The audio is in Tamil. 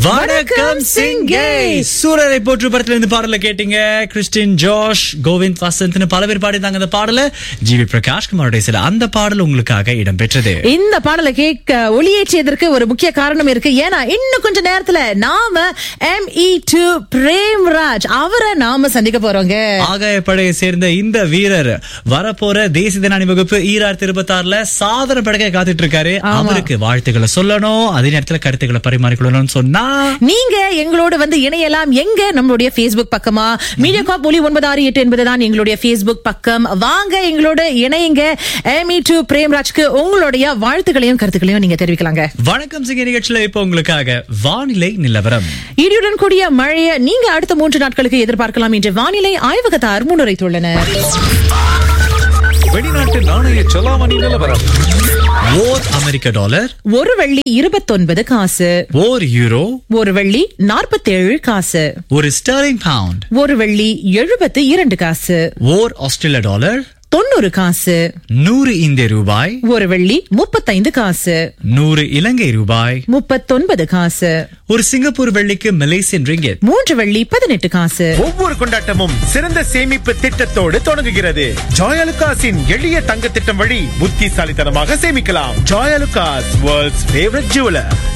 வணக்கம் சிங்கே சூரரை போற்று படத்துல இருந்து பாடல கேட்டீங்க கிறிஸ்டின் ஜோஷ் கோவிந்த் வசந்த்னு பல பேர் பாடினாங்க அந்த பாடல ஜிவி பிரகாஷ் குமாரோட சில அந்த பாடல் உங்களுக்காக இடம்பெற்றது இந்த பாடலை கேட்க ஒளியேற்றியதற்கு ஒரு முக்கிய காரணம் இருக்கு ஏன்னா இன்னும் கொஞ்ச நேரத்துல நாம எம் இ டு பிரேம்ராஜ் அவரை நாம சந்திக்க போறோங்க ஆகாய படையை சேர்ந்த இந்த வீரர் வரப்போற தேசிய தின அணிவகுப்பு ஈராயிரத்தி இருபத்தி ஆறுல சாதனை படைக்க காத்துட்டு இருக்காரு அவருக்கு வாழ்த்துக்களை சொல்லணும் அதே நேரத்துல கருத்துக்களை பரிமாறிக்கொள்ளணும்னு சொன்னா நீங்க எங்களோட வந்து இணையலாம் எங்க நம்மளுடைய Facebook பக்கமா மீடியா காப் ஒலி ஒன்பது ஆறு எட்டு என்பதுதான் எங்களுடைய Facebook பக்கம் வாங்க எங்களோட இணையுங்க எம் இ டு பிரேம்ராஜ்க்கு உங்களுடைய வாழ்த்துக்களையும் கருத்துக்களையும் நீங்க தெரிவிக்கலாங்க வணக்கம் சிங்க நிகழ்ச்சியில இப்போ உங்களுக்காக வானிலை நிலவரம் இடியுடன் கூடிய மழையை நீங்க அடுத்த மூன்று நாட்களுக்கு எதிர்பார்க்கலாம் என்று வானிலை ஆய்வகத்தார் முன்னுரைத்துள்ளனர் வெளிநாட்டு நாணய செலாவணி நிலவரம் ஓர் அமெரிக்க டாலர் ஒரு வெள்ளி இருபத்தொன்பது காசு ஓர் யூரோ ஒரு வெள்ளி நாற்பத்தேழு காசு ஒரு ஸ்டர்லிங் பவுண்ட் ஒரு வெள்ளி எழுபத்து இரண்டு காசு ஓர் ஆஸ்திரேலிய டாலர் தொண்ணூறு காசு நூறு இந்திய ரூபாய் ஒரு வெள்ளி முப்பத்தைந்து காசு நூறு இலங்கை ரூபாய் முப்பத்தொன்பது காசு ஒரு சிங்கப்பூர் வெள்ளிக்கு மலேசியன் ரிங்கெட் மூன்று வெள்ளி பதினெட்டு காசு ஒவ்வொரு கொண்டாட்டமும் சிறந்த சேமிப்பு திட்டத்தோடு தொடங்குகிறது ஜாயலுகாஸின் எளிய தங்க திட்டம் வழி புத்திசாலித்தனமாக சேமிக்கலாம் ஜாயலுகாஸ் வேர்ல்ட்ஸ் ஃபேவரட் ஜுவலர்